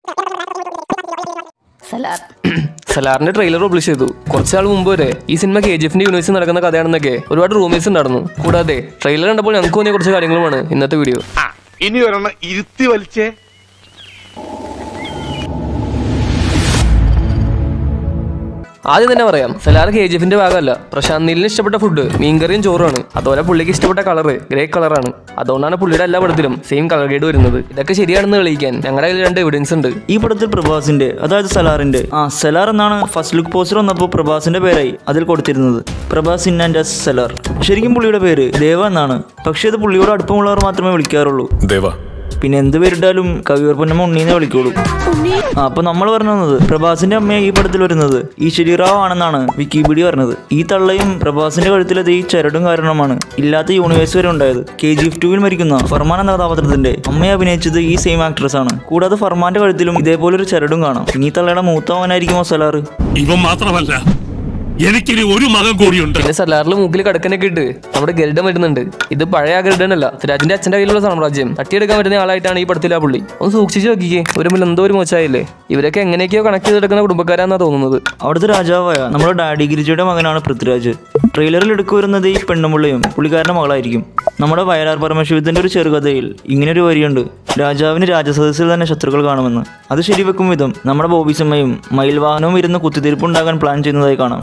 Salaar സലാറിന്റെ trailer publish ചെയ്തു കുറച്ചാൾ മുമ്പ് വരെ ഈ സിനിമ കെ ജി എഫിന്റെ യൂണിവേഴ്സിൽ നടക്കുന്ന കഥയാണെന്നൊക്കെ ഒരുപാട് റൂമേഴ്സ് ഉണ്ടായിരുന്നു കൂടാതെ ട്രെയിലർ കണ്ടപ്പോൾ ഞങ്ങൾക്ക് തോന്നിയ കുറച്ച് കാര്യങ്ങളുമാണ് ഇന്നത്തെ വീഡിയോ ആ, ഇനി ഒരെണ്ണം ഇരുത്തി വലിച്ചേ ആദ്യം തന്നെ പറയാം സലാർ കെ ജി എഫിന്റെ ഭാഗമല്ല പ്രശാന്ത് നീലിന് ഇഷ്ടപ്പെട്ട ഫുഡ് മീൻകറിയും ചോറുമാണ് അതുപോലെ പുള്ളിക്ക് ഇഷ്ടപ്പെട്ട കളറ് ഗ്രേ കളറാണ് അതുകൊണ്ടാണ് പുള്ളിയുടെ എല്ലാ പടത്തിലും സെയിം കളർ ഗേഡ് വരുന്നത് ഇതൊക്കെ ശരിയാണെന്ന് തെളിയിക്കാൻ ഞങ്ങളുടെ കയ്യിൽ രണ്ട് എവിഡൻസ് ഉണ്ട് ഈ പടത്തിൽ പ്രഭാസിന്റെ അതായത് സലാറിന്റെ ആ സലാർ എന്നാണ് ഫസ്റ്റ് ലുക്ക് പോസ്റ്റർ വന്നപ്പോൾ പ്രഭാസിന്റെ പേരായി അതിൽ കൊടുത്തിരുന്നത് Prabhas in and as Salaar ശരിക്കും പുള്ളിയുടെ പേര് ദേവ എന്നാണ് പക്ഷേ ഇത് പുള്ളിയോട് അടുപ്പമുള്ളവർ മാത്രമേ വിളിക്കാറുള്ളൂ ദേവ പിന്നെ എന്ത് പേരിട്ടാലും കവിയൂർ പൊന്നമ്മ ഉണ്ണീനെ വിളിക്കോളൂ ആ അപ്പൊ നമ്മൾ പറഞ്ഞു വന്നത് പ്രഭാസിന്റെ അമ്മയെ ഈ പടത്തിൽ വരുന്നത് ഈ ശരീറാവ് ആണെന്നാണ് വിക്കിപീഡിയ പറഞ്ഞത് ഈ തള്ളയും പ്രഭാസിന്റെ കഴുത്തിലത് ഈ ചരടും കാരണമാണ് ഇല്ലാത്ത യൂണിവേഴ്സ് വരെ ഉണ്ടായത് കെ ജി എഫ് ടുവിൽ മരിക്കുന്ന ഫർമാൻ എന്ന കഥാപാത്രത്തിന്റെ അമ്മയെ അഭിനയിച്ചത് ഈ സെയിം ആക്ട്രസ് ആണ് കൂടാതെ ഫർമാന്റെ കഴുത്തിലും ഇതേപോലെ ഒരു ചരടും കാണാം ഇനി ഈ തള്ളയുടെ മൂത്തവനായിരിക്കുമോ സലാറ് ഇവൻ മാത്രമല്ല എനിക്കിനി ഒരു മകൻ കൂടിയുണ്ട് പിന്നെ സലാറിൽ മൂക്കിൽ കടക്കനൊക്കെ ഇട്ട് നമ്മുടെ ഗരുഡൻ വരുന്നുണ്ട് ഇത് പഴയ ആ ഗരുഡൻ അല്ല സിരാജിന്റെ അച്ഛന്റെ കയ്യിലുള്ള സാമ്രാജ്യം തട്ടിയെടുക്കാൻ പറ്റുന്ന ആളായിട്ടാണ് ഈ പടത്തിൽ ആ പുള്ളി ഒന്ന് സൂക്ഷിച്ച് നോക്കിക്കേ ഒരു മുതൽ എന്തോ ഒരു മോശമായില്ലേ ഇവരൊക്കെ എങ്ങനെയൊക്കെയോ കണക്ട് ചെയ്തെടുക്കുന്ന കുടുംബക്കാരാന്നാ തോന്നുന്നത് അവിടുത്തെ രാജാവായ നമ്മുടെ ഡാഡി ഗിരിജയുടെ മകനാണ് പൃഥ്വിരാജ് ട്രെയിലറിൽ എടുക്കു വരുന്നത് ഈ പെണ്ണുമുള്ളയും പുള്ളിക്കാരൻ്റെ മകളായിരിക്കും നമ്മുടെ വയലാർ പരമശിവത്തിന്റെ ഒരു ചെറുകഥയിൽ ഇങ്ങനൊരു വരിയുണ്ട് രാജാവിന് രാജസദസ്സിൽ തന്നെ ശത്രുക്കൾ കാണുമെന്ന് അത് ശരിവെക്കും വിധം നമ്മുടെ ബോബിസമ്മയും മയിൽവാഹനവും ഇരുന്ന് കുത്തിത്തിരിപ്പുണ്ടാകാൻ പ്ലാൻ ചെയ്യുന്നതായി കാണാം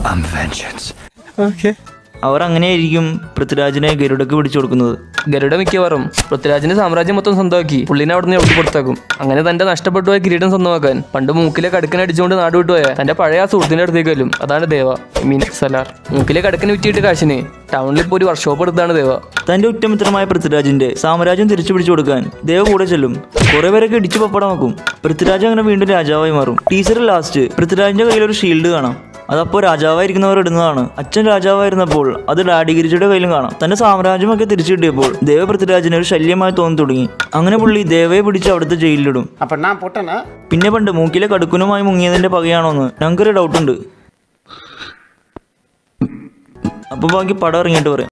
അവർ അങ്ങനെയായിരിക്കും പൃഥ്വിരാജിനെ ഗരുഡക്ക് പിടിച്ചു കൊടുക്കുന്നത് ഗരുഡ മിക്കവാറും പൃഥ്വിരാജിന്റെ സാമ്രാജ്യം മൊത്തം സ്വന്തമാക്കി പുള്ളിനെ അവിടെ നിന്ന് എവിടെ പുറത്താക്കും അങ്ങനെ തന്റെ നഷ്ടപ്പെട്ടു പോയ കിരീടം സ്വന്തമാക്കാൻ പണ്ട് മൂക്കിലെ കടുക്കനെ അടിച്ചുകൊണ്ട് നാട് വിട്ടുപോയ തന്റെ പഴയ ആ സുഹൃത്തിന്റെ അടുത്തേക്ക് വരും അതാണ് ദേവ ഐ മീൻ സലാർ മൂക്കിലെ കടുക്കന് വിറ്റിയിട്ട് കാശിന് ടൗണിൽ ഇപ്പോൾ ഒരു വർക്ക്ഷോപ്പ് എടുത്താണ് ദേവ തന്റെ ഉറ്റമിത്രമായ പൃഥ്വിരാജിന്റെ സാമ്രാജ്യം തിരിച്ചു പിടിച്ചു കൊടുക്കാൻ ദേവ കൂടെ ചെല്ലും കുറെ പേരൊക്കെ ഇടിച്ചു പപ്പടമാക്കും പൃഥ്വിരാജ് അങ്ങനെ വീണ്ടും രാജാവായി മാറും ടീച്ചറിൽ ലാസ്റ്റ് പൃഥ്വിരാജിന്റെ കയ്യിൽ ഒരു ഷീൽഡ് കാണാം അതപ്പോൾ രാജാവായിരിക്കുന്നവർ ഇടുന്നതാണ് അച്ഛൻ രാജാവായിരുന്നപ്പോൾ അത് ഡാഡിഗിരിജിയുടെ കയ്യിലും കാണാം തന്റെ സാമ്രാജ്യമൊക്കെ തിരിച്ചു കിട്ടിയപ്പോൾ ദേവ പൃഥ്വിരാജിന് ഒരു ശല്യമായി തോന്നി തുടങ്ങി അങ്ങനെ പുള്ളി ദേവയെ പിടിച്ച് അവിടുത്തെ ജയിലിലിടും அப்ப நான் போட்டேனா പിന്നെ പണ്ട് മൂക്കിലെ കടുക്കുനുമായി മുങ്ങിയതിന്റെ പകയാണോന്ന് ഞങ്ങൾക്കൊരു ഡൗട്ടുണ്ട് അപ്പൊ ബാക്കി പടം ഇറങ്ങിയിട്ട് പറയാം